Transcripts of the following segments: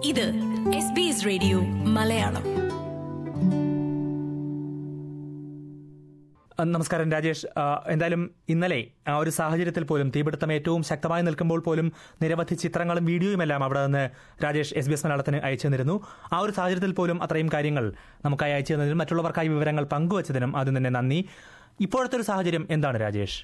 ഇത് S B S radio Malayalam ആ, നമസ്കാരം രാജേഷ് ആ, എന്തായാലും ഇന്നലെ ആ ഒരു സാഹചര്യത്തിൽ പോലും തീപിടുത്തം ഏറ്റവും ശക്തമായി നിൽക്കുമ്പോൾ പോലും നിരവധി ചിത്രങ്ങളും വീഡിയോയും എല്ലാം അവിടെ നിന്ന് രാജേഷ് എസ് ബി എസ് മലയാളത്തിന് അയച്ചു തന്നിരുന്നു ആ ഒരു സാഹചര്യത്തിൽ പോലും അത്രയും കാര്യങ്ങൾ നമുക്കായി അയച്ചു തന്നതിനും മറ്റുള്ളവർക്കായി വിവരങ്ങൾ പങ്കുവച്ചതിനും ആദ്യം തന്നെ നന്ദി ഇപ്പോഴത്തെ ഒരു സാഹചര്യം എന്താണ് രാജേഷ്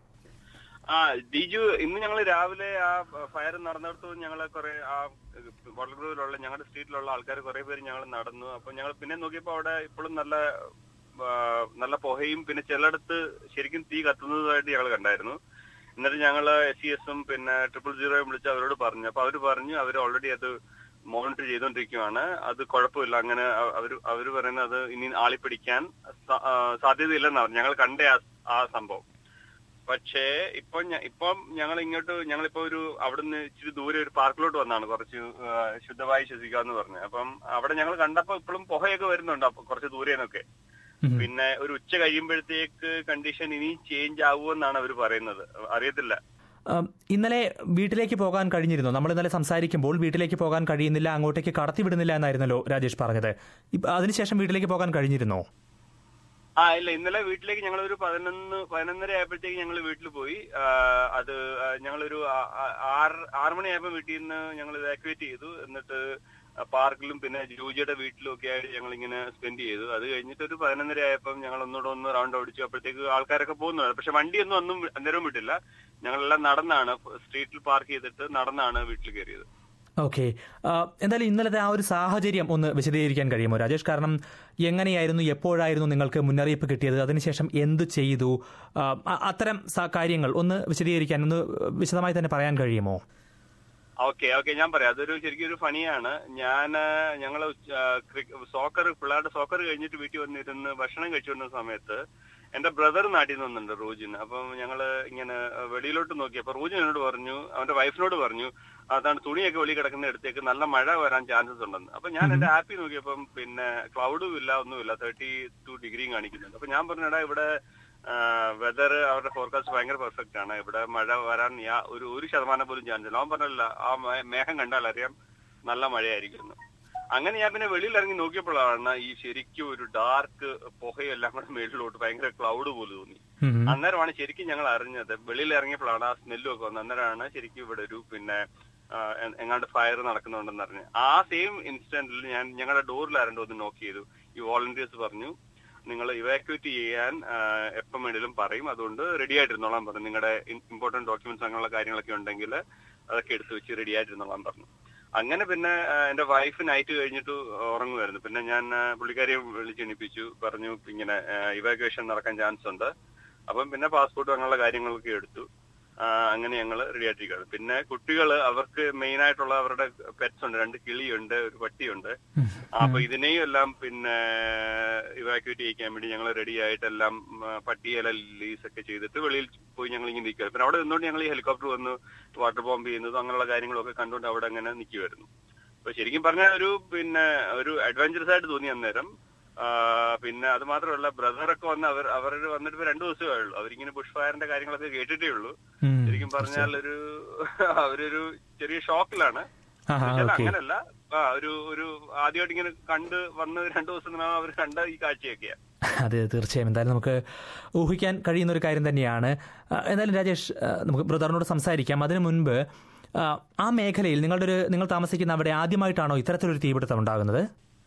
ആ ദിജു ഇന്ന് ഞങ്ങൾ രാവിലെ ആ ഫയർ നടന്നിടത്ത് ഞങ്ങൾ കുറെ ആ വടലൂരിലുള്ള ഞങ്ങളുടെ സ്ട്രീറ്റിലുള്ള ആൾക്കാർ കുറെ പേര് ഞങ്ങൾ നടന്നു അപ്പൊ ഞങ്ങൾ പിന്നെ നോക്കിയപ്പോ അവിടെ ഇപ്പോഴും നല്ല ആ, നല്ല പുകയും പിന്നെ ചിലയിടത്ത് ശരിക്കും തീ കത്തുന്നതായിട്ട് ഞങ്ങൾ കണ്ടായിരുന്നു എന്നിട്ട് ഞങ്ങൾ എസ് സി എസും പിന്നെ ട്രിപ്പിൾ സീറോയും വിളിച്ച് അവരോട് പറഞ്ഞു അപ്പൊ അവര് പറഞ്ഞു അവർ ഓൾറെഡി അത് മോണിറ്റർ ചെയ്തുകൊണ്ടിരിക്കുവാണ് അത് കുഴപ്പമില്ല അങ്ങനെ അവ- അവര് അവര് പറയുന്നത് അത് ഇനി ആളിപ്പിടിക്കാൻ സ- ആ, സാധ്യതയില്ലെന്നാണ് പറഞ്ഞു. ഞങ്ങൾ കണ്ട ആ- ആ സംഭവം പക്ഷേ ഇപ്പൊ ഞ- ഇപ്പം ഞങ്ങൾ ഇങ്ങോട്ട് ഞങ്ങളിപ്പോ ഒരു അവിടുന്ന് ഇച്ചിരി ദൂരെ ഒരു പാർക്കിലോട്ട് വന്നാണ് കുറച്ച് ആ, ശുദ്ധവായു ശ്വസിക്കാന്ന് പറഞ്ഞു അപ്പം അവിടെ ഞങ്ങൾ കണ്ടപ്പോ ഇപ്പോഴും പുകയൊക്കെ വരുന്നുണ്ട് അപ്പൊ കുറച്ച് ദൂരെ നിന്നൊക്കെ ഉം. പിന്നെ ഒരു ഉച്ച കഴിയുമ്പോഴത്തേക്ക് കണ്ടീഷൻ ഇനി ചേഞ്ച് ആവുമെന്നാണ് അവർ പറയുന്നത് അറിയത്തില്ല ആ, ഇന്നലെ വീട്ടിലേക്ക് പോകാൻ കഴിഞ്ഞിരുന്നു നമ്മൾ ഇന്നലെ സംസാരിക്കുമ്പോൾ വീട്ടിലേക്ക് പോകാൻ കഴിയുന്നില്ല അങ്ങോട്ടേക്ക് കടത്തിവിടുന്നില്ല എന്നായിരുന്നല്ലോ രാജേഷ് പറഞ്ഞത് ഇപ്പ- അതിനുശേഷം വീട്ടിലേക്ക് പോകാൻ കഴിഞ്ഞിരുന്നോ ആ ഇല്ല ഇന്നലെ വീട്ടിലേക്ക് ഞങ്ങൾ ഒരു പതിനൊന്ന് പതിനൊന്നര ആയപ്പോഴത്തേക്ക് ഞങ്ങൾ വീട്ടിൽ പോയി ആ, അത് ആ, ഞങ്ങളൊരു ആ- ആ- ആറ് ആറ് മണിയായപ്പോൾ വീട്ടിൽ നിന്ന് ഞങ്ങൾ ഇവാക്യുവേറ്റ് ചെയ്തു എന്നിട്ട് പാർക്കിലും പിന്നെ ജൂജിയുടെ വീട്ടിലും ഒക്കെ ആയിട്ട് ഞങ്ങൾ ഇങ്ങനെ സ്പെൻഡ് ചെയ്തു അത് കഴിഞ്ഞിട്ട് ഒരു പതിനൊന്നര ആയപ്പം ഞങ്ങൾ ഒന്നുകൂടെ ഒന്ന് റൗണ്ട് ഓടിച്ചു അപ്പോഴത്തേക്ക് ആൾക്കാരൊക്കെ പോകുന്നുണ്ട് പക്ഷെ വണ്ടിയൊന്നും ഒന്നും അന്നേരവും വിട്ടില്ല ഞങ്ങളെല്ലാം നടന്നാണ് സ്ട്രീറ്റിൽ പാർക്ക് ചെയ്തിട്ട് നടന്നാണ് വീട്ടിൽ കയറിയത് ഓക്കെ എന്തായാലും ഇന്നലത്തെ ആ ഒരു സാഹചര്യം ഒന്ന് വിശദീകരിക്കാൻ കഴിയുമോ രാജേഷ് കാരണം എങ്ങനെയായിരുന്നു എപ്പോഴായിരുന്നു നിങ്ങൾക്ക് മുന്നറിയിപ്പ് കിട്ടിയത് അതിനുശേഷം എന്തു ചെയ്തു ആ, അ- അത്തരം സ- കാര്യങ്ങൾ ഒന്ന് വിശദീകരിക്കാൻ ഒന്ന് വിശദമായി തന്നെ പറയാൻ കഴിയുമോ ഓക്കെ ഓക്കെ ഞാൻ പറയാം അതൊരു ശരിക്കും ഒരു ഫണിയാണ് ഞാൻ ഞങ്ങൾ സോക്കർ പിള്ളേരുടെ സോക്കർ കഴിഞ്ഞിട്ട് വീട്ടിൽ വന്നിരുന്ന് ഭക്ഷണം കഴിച്ചുകൊണ്ടിരുന്ന സമയത്ത് എന്റെ ബ്രദർ നാട്ടിൽ നിന്ന് വന്നിട്ടുണ്ട് റോജിന് അപ്പം ഞങ്ങള് ഇങ്ങനെ വെളിയിലോട്ട് നോക്കി അപ്പൊ റോജിൻ എന്നോട് പറഞ്ഞു അവന്റെ വൈഫിനോട് പറഞ്ഞു അതാണ് തുണിയൊക്കെ വെളി കിടക്കുന്ന അടുത്തേക്ക് നല്ല മഴ വരാൻ ചാൻസസ് ഉണ്ടെന്ന് അപ്പൊ ഞാൻ എന്റെ ആപ്പിൽ നോക്കിയപ്പം പിന്നെ ക്ലൗഡും ഇല്ല ഒന്നുമില്ല തേർട്ടി ടു ഡിഗ്രിയും കാണിക്കുന്നുണ്ട് അപ്പൊ ഞാൻ പറഞ്ഞു എടാ ഇവിടെ വെതർ അവരുടെ ഫോർകാസ്റ്റ് ഭയങ്കര പെർഫെക്റ്റ് ആണ് ഇവിടെ മഴ വരാൻ യാ- ഒരു ഒരു ശതമാനം പോലും ചാൻസ് ഇല്ല അവൻ പറഞ്ഞല്ല ആ മേ- മേഘം കണ്ടാൽ അറിയാം നല്ല മഴയായിരിക്കും എന്ന്. അങ്ങനെ ഞാൻ പിന്നെ വെളിയിൽ ഇറങ്ങി നോക്കിയപ്പോഴാണ് ഈ ശരിക്കും ഒരു ഡാർക്ക് പുകയെല്ലാം കൂടെ മേളിലോട്ട് ഭയങ്കര ക്ലൗഡ് പോലെ തോന്നി ഉം. അന്നേരമാണ് ശരിക്കും ഞങ്ങൾ അറിഞ്ഞത് വെളിയിൽ ഇറങ്ങിയപ്പോഴാണ് ആ സ്മെല്ലും ഒക്കെ വന്നത് അന്നേരമാണ് ശരിക്കും ഇവിടെ ഒരു പിന്നെ ആ, എ- എങ്ങാണ്ട് ഫയർ നടക്കുന്നുണ്ടെന്ന് അറിഞ്ഞു ആ സെയിം ഇൻസ്റ്റന്റിൽ ഞാൻ ഞങ്ങളുടെ ഡോറിൽ ആരണ്ടോ ഒന്ന് നോക്ക് ചെയ്തു ഈ വോളണ്ടിയേഴ്സ് പറഞ്ഞു നിങ്ങൾ ഇവാക്യുവേറ്റ് ചെയ്യാൻ ആ, എപ്പം വേണേലും പറയും അതുകൊണ്ട് റെഡി ആയിട്ടിരുന്നോളാൻ പറഞ്ഞു നിങ്ങളുടെ ഇമ്പോർട്ടന്റ് ഡോക്യുമെന്റ്സ് അങ്ങനെയുള്ള കാര്യങ്ങളൊക്കെ ഉണ്ടെങ്കിൽ അതൊക്കെ എടുത്തു വെച്ച് റെഡി ആയിട്ടിരുന്നോളാൻ പറഞ്ഞു അങ്ങനെ പിന്നെ ആ, എന്റെ വൈഫ് നൈറ്റ് കഴിഞ്ഞിട്ട് ഉറങ്ങുമായിരുന്നു പിന്നെ ഞാൻ ആ, പുള്ളിക്കാരിയെ വിളിച്ചെണിപ്പിച്ചു പറഞ്ഞു ഇങ്ങനെ ഇവാക്യുവേഷൻ നടക്കാൻ ചാൻസ് ഉണ്ട് അപ്പം പിന്നെ പാസ്പോർട്ട് അങ്ങനെയുള്ള കാര്യങ്ങളൊക്കെ എടുത്തു ആ, അങ്ങനെ ഞങ്ങൾ റെഡി ആയിട്ടിരിക്കുകയാണ് പിന്നെ കുട്ടികൾ അവർക്ക് മെയിൻ ആയിട്ടുള്ള അവരുടെ പെറ്റ്സ് ഉണ്ട് രണ്ട് കിളിയുണ്ട് ഒരു പട്ടിയുണ്ട് ആ, അപ്പൊ ഇതിനെയും എല്ലാം പിന്നെ ഇവാക്യുവേറ്റ് ചെയ്യിക്കാൻ വേണ്ടി ഞങ്ങൾ റെഡി ആയിട്ട് എല്ലാം പട്ടിയെല്ലാം ലീസ് ഒക്കെ ചെയ്തിട്ട് വെളിയിൽ പോയി ഞങ്ങൾ ഇങ്ങനെ നിൽക്കുക പിന്നെ അവിടെ നിന്നുകൊണ്ട് ഞങ്ങൾ ഈ ഹെലികോപ്റ്റർ വന്ന് വാട്ടർ ബോംബ് ചെയ്യുന്നതും അങ്ങനെയുള്ള കാര്യങ്ങളൊക്കെ കണ്ടുകൊണ്ട് അവിടെ അങ്ങനെ നിൽക്കുമായിരുന്നു അപ്പൊ ശരിക്കും പറഞ്ഞാൽ ഒരു പിന്നെ ഒരു അഡ്വഞ്ചറസ് ആയിട്ട് തോന്നി അന്നേരം ആ, പിന്നെ അത് മാത്രമല്ല ബ്രദറൊക്കെ വന്ന് അവർ അവർ വന്നിട്ട് ഇപ്പൊ രണ്ടു ദിവസമേ ഉള്ളൂ അവരിങ്ങനെ ബുഷ് ഫയറിന്റെ കാര്യങ്ങളൊക്കെ കേട്ടിട്ടേ ഉള്ളൂ ഉം. ശരിക്കും പറഞ്ഞാൽ ഒരു അവരൊരു ചെറിയ ഷോക്കിലാണ് ആഹാ, പക്ഷേ ഓക്കേ. അങ്ങനല്ല ആ ഒരു ഒരു ആദ്യമായിട്ട് ഇങ്ങനെ കണ്ട് വന്ന് രണ്ടു ദിവസം നിന്നാണ് അവർ കണ്ട ഈ കാഴ്ചയൊക്കെയാ അതെ തീർച്ചയായും എന്തായാലും നമുക്ക് ഊഹിക്കാൻ കഴിയുന്ന ഒരു കാര്യം തന്നെയാണ് ആ, എന്തായാലും രാജേഷ് ആ, നമുക്ക് ബ്രദറിനോട് സംസാരിക്കാം അതിനു മുൻപ് ആ, ആ മേഖലയിൽ നിങ്ങളുടെ ഒരു നിങ്ങൾ താമസിക്കുന്ന അവിടെ ആദ്യമായിട്ടാണോ ഇത്തരത്തിലൊരു തീപിടുത്തം ഉണ്ടാകുന്നത്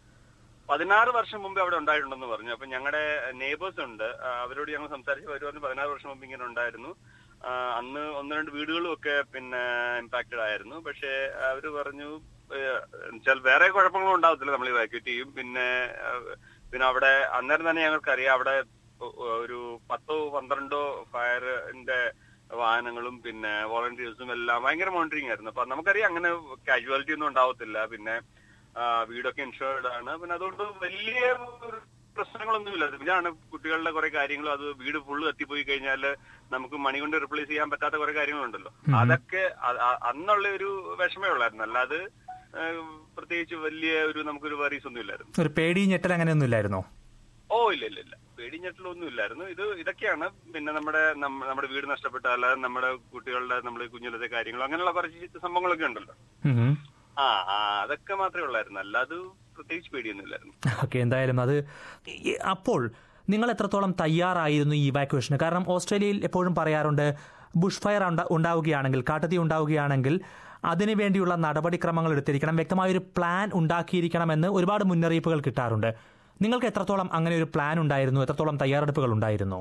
പതിനാറ് വർഷം മുമ്പ് അവിടെ ഉണ്ടായിട്ടുണ്ടെന്ന് പറഞ്ഞു അപ്പൊ ഞങ്ങളുടെ നെയ്ബേഴ്സ് ഉണ്ട് ആ, അവരോട് ഞങ്ങൾ സംസാരിച്ച് അവർ പറഞ്ഞു പതിനാറ് വർഷം മുമ്പ് ഇങ്ങനെ ഉണ്ടായിരുന്നു ആ, അന്ന് ഒന്ന് രണ്ട് വീടുകളും ഒക്കെ പിന്നെ ഇമ്പാക്റ്റഡ് ആയിരുന്നു പക്ഷെ അവര് പറഞ്ഞു വെച്ചാൽ വേറെ കുഴപ്പങ്ങളും ഉണ്ടാവത്തില്ല നമ്മൾ ഇവാക്യുവേറ്റ് ചെയ്യും പിന്നെ ആ, പിന്നെ അവിടെ അന്നേരം തന്നെ ഞങ്ങൾക്കറിയാം അവിടെ ഒ- ഒരു പത്തോ പന്ത്രണ്ടോ ഫയറിന്റെ വാഹനങ്ങളും പിന്നെ വോളണ്ടിയേഴ്സും എല്ലാം ഭയങ്കര മോണിറ്ററിംഗ് ആയിരുന്നു അപ്പൊ നമുക്കറിയാം അങ്ങനെ കാഷ്വാലിറ്റി ഒന്നും ഉണ്ടാവത്തില്ല പിന്നെ ആ, വീടൊക്കെ ഇൻഷുർഡ് ആണ് പിന്നെ അതുകൊണ്ട് വലിയ ഒരു പ്രശ്നങ്ങളൊന്നുമില്ല ഇതാണ് കുട്ടികളുടെ കുറെ കാര്യങ്ങളും അത് വീട് ഫുള്ള് കത്തിപ്പോയി കഴിഞ്ഞാൽ നമുക്ക് മണി കൊണ്ട് റിപ്ലേസ് ചെയ്യാൻ പറ്റാത്ത കുറെ കാര്യങ്ങളുണ്ടല്ലോ അതൊക്കെ അ- അ- അന്നുള്ള ഒരു വിഷമേ ഉള്ളായിരുന്നു അല്ലാതെ ആ, പ്രത്യേകിച്ച് വലിയ ഒരു നമുക്കൊരു വറീസ് ഒന്നും ഇല്ലായിരുന്നു ഒരു പേടി ഞെട്ടൽ അങ്ങനെയൊന്നും ഇല്ലായിരുന്നോ ഓ ഇല്ല ഇല്ല ഇല്ല പേടിഞ്ഞിട്ടുള്ളൊന്നും ഇല്ലായിരുന്നു ഇത് ഇതൊക്കെയാണ് പിന്നെ നമ്മുടെ നമ്മ- നമ്മുടെ വീട് നഷ്ടപ്പെട്ട അല്ലാതെ നമ്മുടെ കുട്ടികളുടെ നമ്മുടെ കുഞ്ഞിലത്തെ കാര്യങ്ങൾ അങ്ങനെയുള്ള കുറച്ച് സംഭവങ്ങളൊക്കെ ഉണ്ടല്ലോ ഉം. ആ ആ അതൊക്കെ മാത്രമേ ഉള്ളായിരുന്നു അല്ലാതെ പ്രത്യേകിച്ച് പേടിയൊന്നുമില്ലായിരുന്നു ഓക്കെ എന്തായാലും അത് ഈ- അപ്പോൾ നിങ്ങൾ എത്രത്തോളം തയ്യാറായിരുന്നു ഈ ഇവാക്യുവേഷന് കാരണം ഓസ്ട്രേലിയയിൽ എപ്പോഴും പറയാറുണ്ട് ബുഷ് ഫയർ ഉണ്ട- ഉണ്ടാവുകയാണെങ്കിൽ കാട്ടുതീ ഉണ്ടാവുകയാണെങ്കിൽ അതിനു വേണ്ടിയുള്ള നടപടിക്രമങ്ങൾ എടുത്തിരിക്കണം വ്യക്തമായൊരു പ്ലാൻ ഉണ്ടാക്കിയിരിക്കണമെന്ന് ഒരുപാട് മുന്നറിയിപ്പുകൾ കിട്ടാറുണ്ട് നിങ്ങൾക്ക് എത്രത്തോളം അങ്ങനെ ഒരു പ്ലാൻ ഉണ്ടായിരുന്നു എത്രത്തോളം തയ്യാറെടുപ്പുകൾ ഉണ്ടായിരുന്നു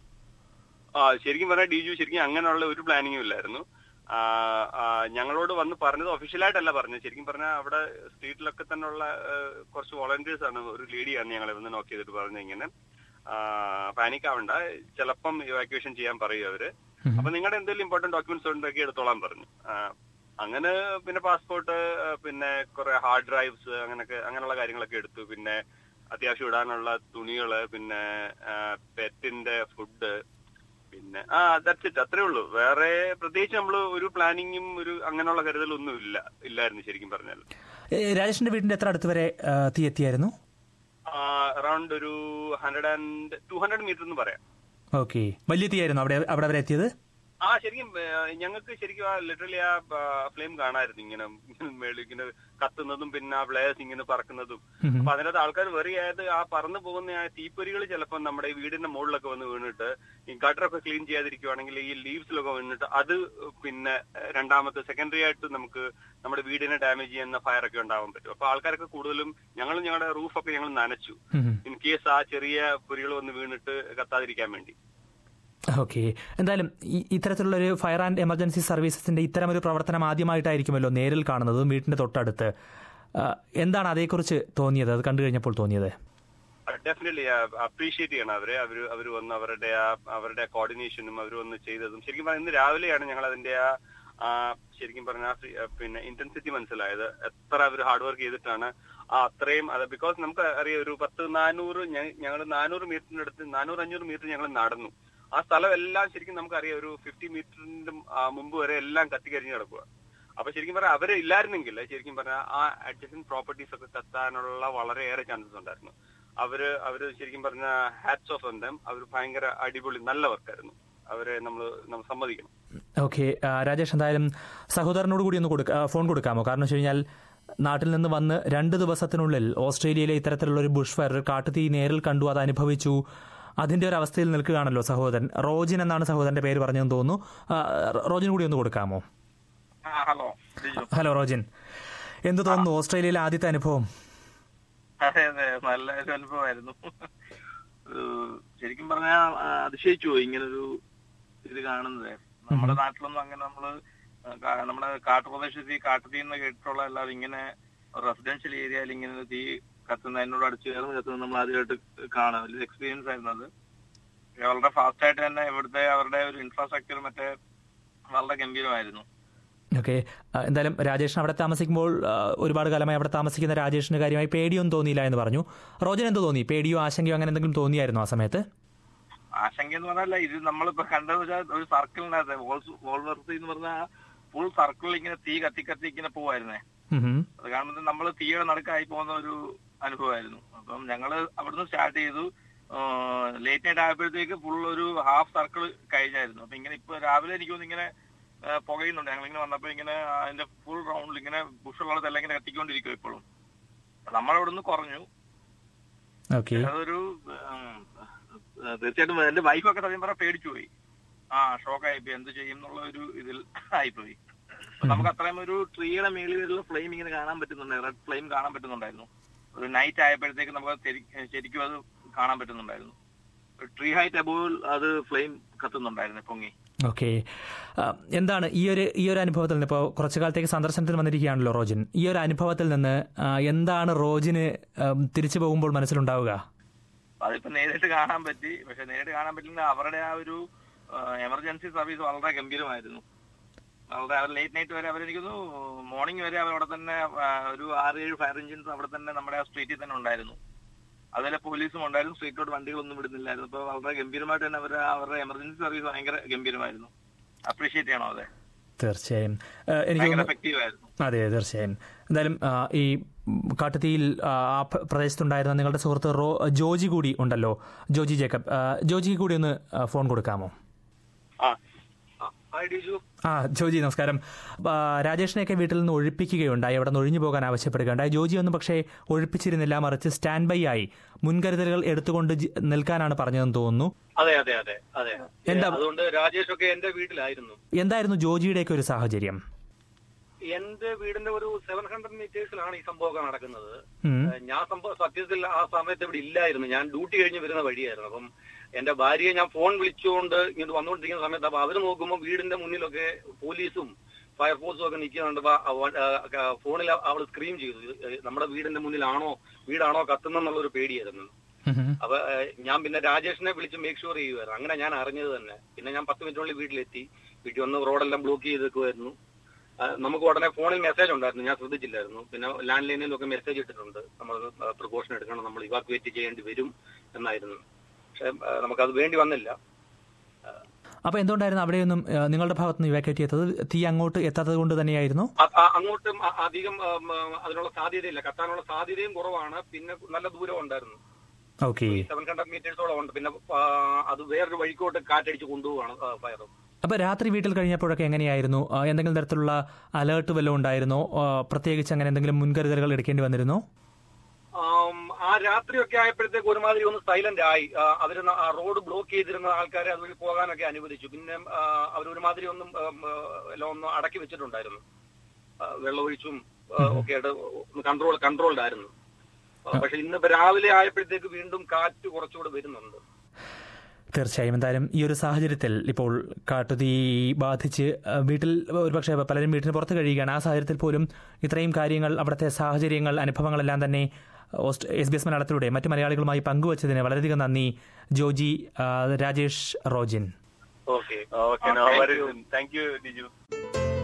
ആ ശരിക്കും പറഞ്ഞാൽ ഡിജു ശരിക്കും അങ്ങനെയുള്ള ഒരു പ്ലാനിങ്ങും ഇല്ലായിരുന്നു ആ, ആ, ഞങ്ങളോട് വന്ന് പറഞ്ഞത് ഒഫീഷ്യലായിട്ടല്ല പറഞ്ഞത് ശരിക്കും പറഞ്ഞാൽ അവിടെ സ്ട്രീറ്റിലൊക്കെ തന്നെയുള്ള ആ, കുറച്ച് വോളണ്ടിയേഴ്സ് ആണ് ഒരു ലേഡിയാണ് ഞങ്ങളെ വന്ന് നോക്കി ചെയ്തിട്ട് പറഞ്ഞത് ഇങ്ങനെ പാനിക് ആവണ്ട ചിലപ്പം ഇവാക്യുവേഷൻ ചെയ്യാൻ പറയും അവര് അപ്പൊ നിങ്ങളുടെ എന്തെങ്കിലും ഇമ്പോർട്ടന്റ് ഡോക്യുമെന്റ്സ് ഉണ്ടെങ്കിൽ എടുത്തോളാൻ പറഞ്ഞു ആ, അങ്ങനെ പിന്നെ പാസ്പോർട്ട് പിന്നെ കുറെ ഹാർഡ് ഡ്രൈവ്സ് അങ്ങനെയൊക്കെ അങ്ങനെയുള്ള കാര്യങ്ങളൊക്കെ എടുത്തു പിന്നെ അത്യാവശ്യം ഇടാനുള്ള തുണികള് പിന്നെ പെറ്റിന്റെ ഫുഡ് പിന്നെ ആ ദാറ്റ്സ് ഇറ്റ് അത്രേ ഉള്ളൂ വേറെ പ്രത്യേകിച്ച് നമ്മൾ ഒരു പ്ലാനിങ്ങും ഒരു അങ്ങനെയുള്ള കരുതലൊന്നും ഇല്ല ഇല്ലായിരുന്നു ശരിക്കും പറഞ്ഞാൽ ഏ, രാജേഷിന്റെ വീടിന്റെ എത്ര അടുത്ത് വരെ ആ, തീ എത്തിയായിരുന്നു അറൌണ്ട് ഒരു hundred and two hundred metre എന്ന് പറയാം ഓക്കെ വലിയ തീയായിരുന്നു അവിടെ അവിടെ വരെ എത്തിയത് ആ ശരിക്കും ഞങ്ങൾക്ക് ശരിക്കും ആ ലിറ്ററലി ആ ഫ്ലെയിം കാണായിരുന്നു ഇങ്ങനെ ഇങ്ങനെ മേളിൽ ഇങ്ങനെ കത്തുന്നതും പിന്നെ ആ ബ്ലേസ് ഇങ്ങനെ പറക്കുന്നതും അപ്പൊ അതിനകത്ത് ആൾക്കാർ വെറി ആയത് ആ പറന്നു പോകുന്ന ആ തീപ്പൊരികൾ ചിലപ്പോൾ നമ്മുടെ ഈ വീടിന്റെ മുകളിലൊക്കെ വന്ന് വീണിട്ട് ഈ ഗട്ടറൊക്കെ ക്ലീൻ ചെയ്യാതിരിക്കുവാണെങ്കിൽ ഈ ലീവ്സിലൊക്കെ വീണിട്ട് അത് പിന്നെ രണ്ടാമത്തെ സെക്കൻഡറി ആയിട്ട് നമുക്ക് നമ്മുടെ വീടിനെ ഡാമേജ് ചെയ്യുന്ന ഫയർ ഒക്കെ ഉണ്ടാവാൻ പറ്റും അപ്പൊ ആൾക്കാരൊക്കെ കൂടുതലും ഞങ്ങളും ഞങ്ങളുടെ റൂഫൊക്കെ ഞങ്ങൾ നനച്ചു ഉം. ഇൻ കേസ് ആ ചെറിയ പൊരികൾ വന്ന് വീണിട്ട് കത്താതിരിക്കാൻ വേണ്ടി ഓക്കെ എന്തായാലും ഈ- ഇത്തരത്തിലുള്ള ഒരു ഫയർ ആൻഡ് എമർജൻസി സർവീസസിന്റെ ഇത്തരമൊരു പ്രവർത്തനം ആദ്യമായിട്ടായിരിക്കുമല്ലോ നേരിൽ കാണുന്നതും വീട്ടിന്റെ തൊട്ടടുത്ത് ആ, എന്താണ് അതേക്കുറിച്ച് തോന്നിയത് അത് കണ്ടു കഴിഞ്ഞപ്പോൾ തോന്നിയത് ഡെഫിനറ്റ്ലി അപ്രീഷിയേറ്റ് ചെയ്യണം അവരെ അവര് അവർ വന്ന് അവരുടെ ആ അവരുടെ കോർഡിനേഷനും അവർ വന്ന് ചെയ്തതും ശരിക്കും പറഞ്ഞാൽ ഇന്ന് രാവിലെയാണ് ഞങ്ങൾ അതിന്റെ ആ ആ, ശരിക്കും പറഞ്ഞാൽ പിന്നെ ഇന്റൻസിറ്റി മനസ്സിലായത് എത്ര അവർ ഹാർഡ് വർക്ക് ചെയ്തിട്ടാണ് ആ അത്രയും അത് ബിക്കോസ് നമുക്ക് അറിയാം ഒരു പത്ത് നാനൂറ് ഞങ്ങൾ നാനൂറ് മീറ്ററിന്റെ അടുത്ത് നാനൂറ് അഞ്ഞൂറ് മീറ്റർ ഞങ്ങൾ നടന്നു ആ സ്ഥലം എല്ലാം ശരിക്കും നമുക്കറിയാം ഒരു ഫിഫ്റ്റി മീറ്ററിന്റെ മുമ്പ് വരെ എല്ലാം കത്തിക്കരിഞ്ഞ് കിടക്കുക അപ്പൊ ശരിക്കും പറഞ്ഞാൽ അവര് ഇല്ലായിരുന്നെങ്കിൽ ശരിക്കും പറഞ്ഞാൽ ആ അഡ്ജസ്റ്റൻ പ്രോപ്പർട്ടീസ് ഒക്കെ കത്താനുള്ള വളരെയേറെ ചാൻസസ് ഉണ്ടായിരുന്നു അവര് അവര് ശരിക്കും പറഞ്ഞ ഹാറ്റ്സ് ഓഫ് എന്തം അവർ ഭയങ്കര അടിപൊളി നല്ല വർക്കായിരുന്നു അവരെ നമ്മൾ നമ്മൾ സമ്മതിക്കണം ഓക്കെ രാജേഷ് എന്തായാലും സഹോദരനോട് കൂടി ഒന്ന് കൊടുക്ക ആ, ഫോൺ കൊടുക്കാമോ കാരണം വെച്ച് കഴിഞ്ഞാൽ നാട്ടിൽ നിന്ന് വന്ന് രണ്ട് ദിവസത്തിനുള്ളിൽ ഓസ്ട്രേലിയയിലെ ഇത്തരത്തിലുള്ള ഒരു ബുഷ് ഫയർ ഒരു കാട്ടുതീ നേരിൽ കണ്ടു അത് അനുഭവിച്ചു അതിന്റെ ഒരു അവസ്ഥയിൽ നിൽക്കുകയാണല്ലോ സഹോദരൻ റോജിൻ എന്നാണ് സഹോദരന്റെ പേര് പറഞ്ഞതെന്ന് തോന്നുന്നു ആ, റോജിൻ കൂടി ഒന്ന് കൊടുക്കാമോ ഹലോ ഹലോ റോജിൻ എന്ത് തോന്നുന്നു ഓസ്ട്രേലിയയിലെ ആദ്യത്തെ അനുഭവം അതെ അതെ നല്ല ഒരു അനുഭവമായിരുന്നു ഒരു ശരിക്കും പറഞ്ഞാൽ അതിശയിച്ചു പോയി ഇങ്ങനൊരു ഇത് കാണുന്നത് നമ്മുടെ നാട്ടിലൊന്നും അങ്ങനെ നമ്മള് ആ, കാ- നമ്മുടെ കാട്ടുപ്രദേശത്ത് ഈ കാട്ടുതീ എന്ന് കേട്ടിട്ടുള്ള എല്ലാവരും ഇങ്ങനെ റെസിഡൻഷ്യൽ ഏരിയയിൽ ഇങ്ങനെ ഒരു തീ കത്തുന്ന അതിനോട് അടുത്ത് ചേർന്ന് കത്തുന്നത് നമ്മൾ ആദ്യമായിട്ട് കാണാം വലിയ എക്സ്പീരിയൻസ് ആയിരുന്നു അത് വളരെ ഫാസ്റ്റ് ആയിട്ട് തന്നെ ഇവിടുത്തെ അവരുടെ ഒരു ഇൻഫ്രാസ്ട്രക്ചർ മറ്റേ വളരെ ഗംഭീരമായിരുന്നു ഓക്കെ എന്തായാലും രാജേഷിന് അവിടെ താമസിക്കുമ്പോൾ ആ, ഒരുപാട് കാലമായി അവിടെ താമസിക്കുന്ന രാജേഷിന് കാര്യമായി പേടിയൊന്നും തോന്നിയില്ല എന്ന് പറഞ്ഞു റോജൻ എന്ത് തോന്നി പേടിയോ ആശങ്കയോ അങ്ങനെ എന്തെങ്കിലും തോന്നിയായിരുന്നു ആ സമയത്ത് ആശങ്ക എന്ന് പറഞ്ഞാൽ ഇത് നമ്മളിപ്പോ കണ്ടത് വെച്ചാൽ ഒരു സർക്കിളിനകത്ത് വോൾവർത്തി എന്ന് പറഞ്ഞാൽ ഫുൾ സർക്കിളിൽ ഇങ്ങനെ തീ കത്തി കത്തി ഇങ്ങനെ പോവായിരുന്നേ ഉം ഹും. അത് കാണുമ്പോൾ നമ്മൾ തീയുടെ നടുക്കായി പോകുന്ന ഒരു അനുഭവമായിരുന്നു അപ്പം ഞങ്ങള് അവിടുന്ന് സ്റ്റാർട്ട് ചെയ്തു ലേറ്റ് നൈറ്റ് ആയപ്പോഴത്തേക്ക് ഫുൾ ഒരു ഹാഫ് സർക്കിൾ കഴിഞ്ഞായിരുന്നു അപ്പൊ ഇങ്ങനെ ഇപ്പൊ രാവിലെ എനിക്ക് തോന്നുന്നു ഇങ്ങനെ ആ, പുകയുന്നുണ്ട് ഞങ്ങൾ ഇങ്ങനെ വന്നപ്പോ ഇങ്ങനെ അതിന്റെ ഫുൾ റൗണ്ടിൽ ഇങ്ങനെ ബുഷുള്ളതെല്ലാം ഇങ്ങനെ കത്തിക്കൊണ്ടിരിക്കും ഇപ്പോഴും നമ്മളവിടുന്ന് കുറഞ്ഞു ഓക്കെ അതൊരു ഉം, തീർച്ചയായിട്ടും എന്റെ വൈഫൊക്കെ സത്യം പറഞ്ഞാൽ പേടിച്ചു പോയി ആ ഷോക്ക് ആയിപ്പോയി എന്ത് ചെയ്യും എന്നുള്ള ഒരു ഇതിൽ ആയിപ്പോയി അപ്പൊ നമുക്ക് അത്രയും ഒരു ട്രീയുടെ മേളിൽ വരുന്ന ഫ്ലെയിം ഇങ്ങനെ കാണാൻ പറ്റുന്നുണ്ടായിരുന്നു റെഡ് ഫ്ലെയിം കാണാൻ പറ്റുന്നുണ്ടായിരുന്നു ഒരു നൈറ്റ് ആയപ്പോഴത്തേക്ക് നമുക്ക് അത് ശരി- ശരിക്കും അത് കാണാൻ പറ്റുന്നുണ്ടായിരുന്നു ട്രീ ഹൈറ്റ് അബോവ് അത് ഫ്ലെയിം കത്തുന്നുണ്ടായിരുന്നു പൊങ്ങി ഓക്കെ എന്താണ് ഈ ഒരു ഈ ഒരു അനുഭവത്തിൽ നിന്ന് ഇപ്പോൾ കുറച്ചു കാലത്തേക്ക് സന്ദർശനത്തിന് വന്നിരിക്കുകയാണല്ലോ റോജിൻ ഈ ഒരു അനുഭവത്തിൽ നിന്ന് ആ, എന്താണ് റോജിന് ഉം, തിരിച്ചു പോകുമ്പോൾ മനസ്സിലുണ്ടാവുക അതിപ്പോ നേരിട്ട് കാണാൻ പറ്റി പക്ഷെ നേരിട്ട് കാണാൻ പറ്റില്ല അവരുടെ ആ ഒരു എമർജൻസി സർവീസ് വളരെ ഗംഭീരമായിരുന്നു വളരെ അവർ ലേറ്റ് നൈറ്റ് വരെ അവരെനിക്കുന്നു മോർണിംഗ് വരെ അവർ അവിടെ തന്നെ ആ, ഒരു ആറ് ഏഴ് ഫയർ എഞ്ചിൻസ് അവിടെ തന്നെ നമ്മുടെ ആ സ്ട്രീറ്റിൽ തന്നെ ഉണ്ടായിരുന്നു അതുപോലെ പോലീസും ഉണ്ടായിരുന്നു സ്ട്രീറ്റിലോട്ട് വണ്ടികളൊന്നും വിടുന്നില്ലായിരുന്നു അപ്പൊ വളരെ ഗംഭീരമായിട്ട് തന്നെ അവർ അവരുടെ എമർജൻസി സർവീസ് ഭയങ്കര ഗംഭീരമായിരുന്നു അപ്രീഷിയേറ്റ് ചെയ്യണം അതെ തീർച്ചയായും ആ, എനിക്ക് ഭയങ്കര തോന്നുന്നു എഫക്റ്റീവ് ആയിരുന്നു അതെ തീർച്ചയായും എന്തായാലും ആ, ഈ കാട്ടുതീയിൽ ആ ആ പ്ര- പ്രദേശത്തുണ്ടായിരുന്ന നിങ്ങളുടെ സുഹൃത്ത് റോ ജോജി കൂടി ഉണ്ടല്ലോ ജോജി ജേക്കബ് ആ, ജോജിക്ക് കൂടി ഒന്ന് ആ, ഫോൺ കൊടുക്കാമോ ആ ആ ഹായ് ഡിജു ആ ജോജി നമസ്കാരം ആ, രാജേഷിനെയൊക്കെ വീട്ടിൽ നിന്ന് ഒഴിപ്പിക്കുകയുണ്ടായി അവിടെ നിന്ന് ഒഴിഞ്ഞു പോകാൻ ആവശ്യപ്പെടുകയുണ്ടായി ജോജി ഒന്നും പക്ഷേ ഒഴിപ്പിച്ചിരുന്നില്ല മറിച്ച് സ്റ്റാൻഡ് ബൈ ആയി മുൻകരുതലുകൾ എടുത്തുകൊണ്ട് ജി- നിൽക്കാനാണ് പറഞ്ഞതെന്ന് തോന്നുന്നു അതെ അതെ അതെ അതെ എന്താ? അതുകൊണ്ട് രാജേഷ് ഒക്കെ എന്റെ വീട്ടിലായിരുന്നു എന്തായിരുന്നു ജോജിയുടെയൊക്കെ ഒരു സാഹചര്യം എന്റെ വീടിന്റെ ഒരു സെവൻ ഹൺഡ്രഡ് മീറ്റേഴ്സിലാണ് ഈ സംഭവമൊക്കെ നടക്കുന്നത് ഉം. ഏഹ് ഞാൻ സംഭവം സത്യത്തിൽ ആ സമയത്ത് ഇവിടെ ഇല്ലായിരുന്നു ഞാൻ ഡ്യൂട്ടി കഴിഞ്ഞ് വരുന്ന വഴിയായിരുന്നു അപ്പം എന്റെ ഭാര്യയെ ഞാൻ ഫോൺ വിളിച്ചുകൊണ്ട് ഇങ്ങോട്ട് വന്നുകൊണ്ടിരിക്കുന്ന സമയത്ത് അപ്പൊ അവര് നോക്കുമ്പോൾ വീടിന്റെ മുന്നിലൊക്കെ പോലീസും ഫയർഫോഴ്സും ഒക്കെ നിൽക്കുന്നുണ്ട് അപ്പൊ അവ- ആ, ഫോണിൽ അവൾ സ്ക്രീം ചെയ്തു ഏഹ് നമ്മുടെ വീടിന്റെ മുന്നിലാണോ വീടാണോ കത്തുന്നെന്നുള്ള ഒരു പേടിയായിരുന്നു ഉം. അപ്പൊ ഏഹ്, ഞാൻ പിന്നെ രാജേഷിനെ വിളിച്ച് മേക്ക് ഷുവർ ചെയ്യുമായിരുന്നു അങ്ങനെ ഞാൻ അറിഞ്ഞത് തന്നെ പിന്നെ ഞാൻ പത്ത് മിനിറ്റിനുള്ളിൽ വീട്ടിലെത്തി വീട്ടിൽ വന്ന് റോഡെല്ലാം ബ്ലോക്ക് ചെയ്ത് വെക്കുമായിരുന്നു ആ, നമുക്ക് ഉടനെ ഫോണിൽ മെസ്സേജ് ഉണ്ടായിരുന്നു ഞാൻ ശ്രദ്ധിച്ചില്ലായിരുന്നു പിന്നെ ലാൻഡ് ലൈനിലൊക്കെ മെസ്സേജ് ഇട്ടിട്ടുണ്ട് നമ്മൾ പ്രിക്കോഷൻ എടുക്കണം നമ്മൾ ഇവാക്യുവേറ്റ് ചെയ്യേണ്ടി വരും എന്നായിരുന്നു പക്ഷെ ആ, നമുക്കത് വേണ്ടി വന്നില്ല അപ്പൊ എന്തുകൊണ്ടായിരുന്നു അവിടെയൊന്നും ആ, നിങ്ങളുടെ ഭാഗത്തുനിന്ന് ഇവാക്യുവേറ്റ് ചെയ്തത് തീ അങ്ങോട്ട് എത്താത്തത് കൊണ്ട് തന്നെയായിരുന്നു അ- അ- അങ്ങോട്ടും അ- അധികം ആം, ആ, അതിനുള്ള സാധ്യതയില്ല കത്താനുള്ള സാധ്യതയും കുറവാണ് പിന്നെ നല്ല ദൂരം ഉണ്ടായിരുന്നു ഓക്കെ സെവൻ ഹൺഡ്രഡ് മീറ്റേഴ്സോളം ഉണ്ട് പിന്നെ ആ, അത് വേറൊരു വഴിക്കോട്ട് കാറ്റടിച്ച് കൊണ്ടുപോവാണ് ഫയർ അപ്പൊ രാത്രി വീട്ടിൽ കഴിഞ്ഞപ്പോഴൊക്കെ എങ്ങനെയായിരുന്നു ആ, എന്തെങ്കിലും തരത്തിലുള്ള അലേർട്ട് വല്ലതും ഉണ്ടായിരുന്നോ ആ, പ്രത്യേകിച്ച് അങ്ങനെ എന്തെങ്കിലും മുൻകരുതലുകൾ എടുക്കേണ്ടി വന്നിരുന്നോ ആം, ആ രാത്രിയൊക്കെ ആയപ്പോഴത്തേക്ക് ഒരുമാതിരി ഒന്ന് സൈലന്റ് ആയി ആ, അവര് ന- ആ റോഡ് ബ്ലോക്ക് ചെയ്തിരുന്ന ആൾക്കാരെ അതുവഴി പോകാനൊക്കെ അനുവദിച്ചു പിന്നെ ആ, അവരൊരുമാതിരി ഒന്നും ആം, ആ, എല്ലാം ഒന്ന് അടക്കി വെച്ചിട്ടുണ്ടായിരുന്നു ആ, വെള്ളമൊഴിച്ചും ആ, ഒക്കെ ആയിട്ട് കൺട്രോൾ കൺട്രോൾഡ് ആയിരുന്നു ആ, പക്ഷെ ഇന്നിപ്പോ രാവിലെ ആയപ്പോഴത്തേക്ക് വീണ്ടും കാറ്റ് കുറച്ചുകൂടെ വരുന്നുണ്ട് തീർച്ചയായും എന്തായാലും ഈ ഒരു സാഹചര്യത്തിൽ ഇപ്പോൾ കാട്ടുതീ ബാധിച്ച് ആ, വീട്ടിൽ ഒരുപക്ഷെ പലരും വീട്ടിന് പുറത്ത് കഴിയുകയാണ് ആ സാഹചര്യത്തിൽ പോലും ഇത്രയും കാര്യങ്ങൾ അവിടുത്തെ സാഹചര്യങ്ങൾ അനുഭവങ്ങളെല്ലാം തന്നെ എസ് ബി എസ് മലയാളത്തിലൂടെ മറ്റു മലയാളികളുമായി പങ്കുവച്ചതിന് വളരെയധികം നന്ദി ജോജി ആ, Rajesh Rojin okay okay no worries thank you Diju